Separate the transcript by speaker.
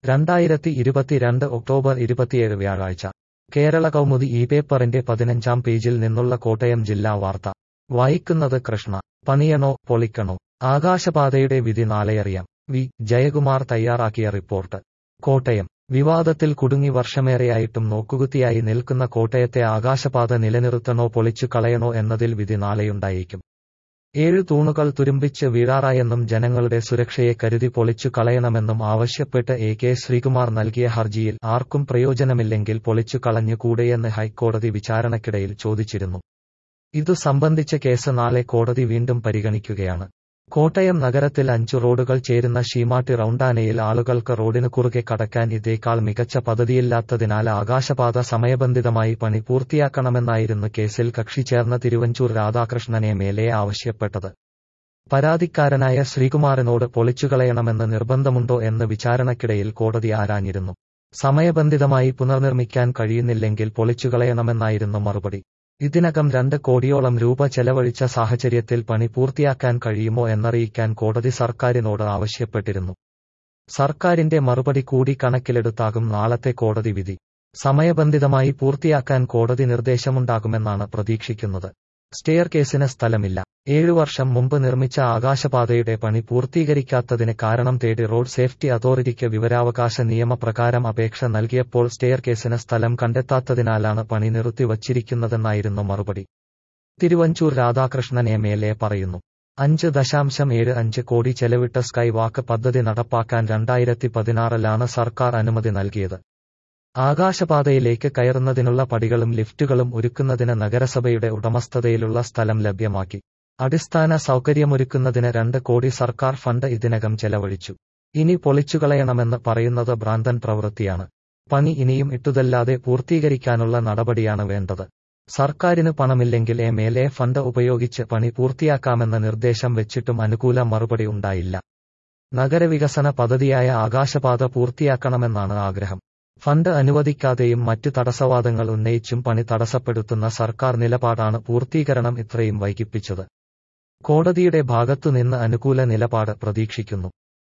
Speaker 1: രണ്ടായിരത്തി ഇരുപത്തിരണ്ട് ഒക്ടോബർ ഇരുപത്തിയേഴ് വ്യാഴാഴ്ച കേരള കൗമുദി ഈ പേപ്പറിന്റെ പതിനഞ്ചാം പേജിൽ നിന്നുള്ള കോട്ടയം ജില്ലാ വാർത്ത വായിക്കുന്നത് കൃഷ്ണ പണിയണോ പൊളിക്കണോ ആകാശപാതയുടെ വിധി നാളെയറിയാം വി ജയകുമാർ തയ്യാറാക്കിയ റിപ്പോർട്ട് കോട്ടയം വിവാദത്തിൽ കുടുങ്ങി വർഷമേറെയായിട്ടും നോക്കുകുത്തിയായി നിൽക്കുന്ന കോട്ടയത്തെ ആകാശപാത നിലനിർത്തണോ പൊളിച്ചു കളയണോ എന്നതിൽ വിധി നാളെയുണ്ടായേക്കും ഏഴു തൂണുകൾ തുരുമ്പിച്ച് വീഴാറായെന്നും ജനങ്ങളുടെ സുരക്ഷയെ കരുതി പൊളിച്ചു കളയണമെന്നും ആവശ്യപ്പെട്ട് എ കെ ശ്രീകുമാർ നൽകിയ ഹർജിയിൽ ആർക്കും പ്രയോജനമില്ലെങ്കിൽ പൊളിച്ചു കളഞ്ഞുകൂടെയെന്ന് ഹൈക്കോടതി വിചാരണയ്ക്കിടയിൽ ചോദിച്ചിരുന്നു ഇതു സംബന്ധിച്ച കേസ് നാളെ കോടതി വീണ്ടും പരിഗണിക്കുകയാണ് കോട്ടയം നഗരത്തിൽ അഞ്ചു റോഡുകൾ ചേരുന്ന ഷീമാട്ടി റൌണ്ടാനയിൽ ആളുകൾക്ക് റോഡിനു കുറുകെ കടക്കാൻ ഇതേക്കാൾ മികച്ച പദ്ധതിയില്ലാത്തതിനാൽ ആകാശപാത സമയബന്ധിതമായി പണി പൂർത്തിയാക്കണമെന്നായിരുന്നു കേസിൽ കക്ഷി ചേർന്ന തിരുവഞ്ചൂർ രാധാകൃഷ്ണനെ മേലെ ആവശ്യപ്പെട്ടത് പരാതിക്കാരനായ ശ്രീകുമാറിനോട് പൊളിച്ചുകളയണമെന്ന് നിർബന്ധമുണ്ടോ എന്ന് വിചാരണയ്ക്കിടയിൽ കോടതി ആരാഞ്ഞിരുന്നു സമയബന്ധിതമായി പുനർനിർമ്മിക്കാൻ കഴിയുന്നില്ലെങ്കിൽ പൊളിച്ചുകളയണമെന്നായിരുന്നു മറുപടി ഇതിനകം രണ്ട് കോടിയോളം രൂപ ചെലവഴിച്ച സാഹചര്യത്തിൽ പണി പൂർത്തിയാക്കാൻ കഴിയുമോ എന്നറിയിക്കാൻ കോടതി സർക്കാരിനോട് ആവശ്യപ്പെട്ടിരുന്നു സർക്കാരിന്റെ മറുപടി കൂടി കണക്കിലെടുത്താകും നാളത്തെ കോടതി വിധി സമയബന്ധിതമായി പൂർത്തിയാക്കാൻ കോടതി നിർദ്ദേശമുണ്ടാകുമെന്നാണ് പ്രതീക്ഷിക്കുന്നത് സ്റ്റെയർ കേസിന് സ്ഥലമില്ല ഏഴു വർഷം മുമ്പ് നിർമ്മിച്ച ആകാശപാതയുടെ പണി പൂർത്തീകരിക്കാത്തതിന് കാരണം തേടി റോഡ് സേഫ്റ്റി അതോറിറ്റിക്ക് വിവരാവകാശ നിയമപ്രകാരം അപേക്ഷ നൽകിയപ്പോൾ സ്റ്റെയർ കേസിന് സ്ഥലം കണ്ടെത്താത്തതിനാലാണ് പണി നിർത്തിവച്ചിരിക്കുന്നതെന്നായിരുന്നു മറുപടി Thiruvanchoor Radhakrishnan M L A പറയുന്നു അഞ്ച് ദശാംശം ഏഴ് അഞ്ച് കോടി ചെലവിട്ട സ്കൈ വാക്ക് പദ്ധതി നടപ്പാക്കാൻ രണ്ടായിരത്തി പതിനാറിലാണ് സർക്കാർ അനുമതി നൽകിയത് ആകാശപാതയിലേക്ക് കയറുന്നതിനുള്ള പടികളും ലിഫ്റ്റുകളും ഒരുക്കുന്നതിന് നഗരസഭയുടെ ഉടമസ്ഥതയിലുള്ള സ്ഥലം ലഭ്യമാക്കി അടിസ്ഥാന സൗകര്യമൊരുക്കുന്നതിന് രണ്ട് കോടി സർക്കാർ ഫണ്ട് ഇതിനകം ചെലവഴിച്ചു ഇനി പൊളിച്ചുകളയണമെന്ന് പറയുന്നത് ഭ്രാന്തൻ പ്രവൃത്തിയാണ് പണി ഇനിയും ഇട്ടുതല്ലാതെ പൂർത്തീകരിക്കാനുള്ള നടപടിയാണ് വേണ്ടത് സർക്കാരിന് പണമില്ലെങ്കിൽ എം എൽ എ ഫണ്ട് ഉപയോഗിച്ച് പണി പൂർത്തിയാക്കാമെന്ന നിർദ്ദേശം വെച്ചിട്ടും അനുകൂല മറുപടി ഉണ്ടായില്ല നഗരവികസന പദ്ധതിയായ ആകാശപാത പൂർത്തിയാക്കണമെന്നാണ് ആഗ്രഹം ഫണ്ട് അനുവദിക്കാതെയും മറ്റു തടസ്സവാദങ്ങൾ ഉന്നയിച്ചും പണി തടസ്സപ്പെടുത്തുന്ന സർക്കാർ നിലപാടാണ് പൂർത്തീകരണം ഇത്രയും വൈകിപ്പിച്ചത് കോടതിയുടെ ഭാഗത്തുനിന്ന് അനുകൂല നിലപാട് പ്രതീക്ഷിക്കുന്നു